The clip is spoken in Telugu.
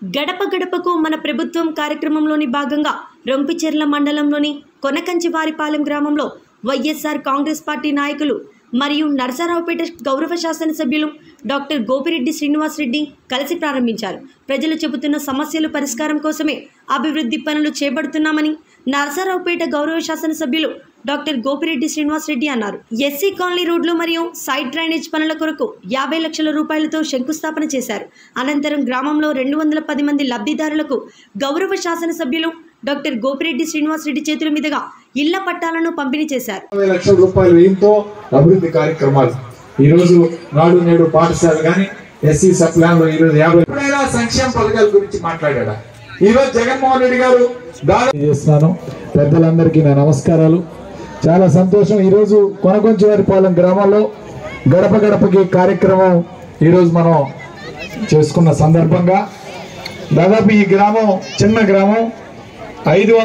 గడప గడపకు మన ప్రభుత్వం కార్యక్రమంలోని భాగంగా రొంపిచెర్ల మండలంలోని కొనకంచివారిపాలెం గ్రామంలో వైఎస్ఆర్ కాంగ్రెస్ పార్టీ నాయకులు మరియు నరసరావుపేట గౌరవ శాసనసభ్యులు డాక్టర్ గోపిరెడ్డి శ్రీనివాసరెడ్డి కలిసి ప్రారంభించారు ప్రజలు చెబుతున్న సమస్యలు పరిష్కారం కోసమే అభివృద్ధి పనులు చేపడుతున్నామని నరసరావుపేట గౌరవ శాసనసభ్యులు డాక్టర్ గోపిరెడ్డి శ్రీనివాసరెడ్డి అన్నారు ఎస్సీ కాలనీ రోడ్లు మరియు సైడ్ డ్రైనేజ్ పనుల కొరకు యాభై లక్షల రూపాయలతో శంకుస్థాపన చేశారు అనంతరం గ్రామంలో రెండు వందల పది మంది లబ్ధిదారులకు గౌరవ శాసనసభ్యులు డాక్టర్ గోపిరెడ్డి శ్రీనివాసరెడ్డి చేతుల మీదుగా ఇళ్ల పట్టాలను పంపిణీ చేశారు ఇరవై లక్షల రూపాయల వ్యయంతో అభివృద్ధి కార్యక్రమాలు ఈ రోజు నాడు నేడు పాఠశాల గాని ఎస్సీ సప్లాన్ లో ఈ రోజు యాభై ఎప్పుడైనా సంక్షేమ పథకాల గురించి మాట్లాడా ఈ రోజు జగన్మోహన్ రెడ్డి గారు దాదాపు చేస్తున్నాను పెద్దలందరికీ నా నమస్కారాలు చాలా సంతోషం ఈ రోజు కొనకొంచవారిపాలెం గ్రామంలో గడప గడపకి కార్యక్రమం ఈ రోజు మనం చేసుకున్న సందర్భంగా దాదాపు ఈ గ్రామం చిన్న గ్రామం ఐదు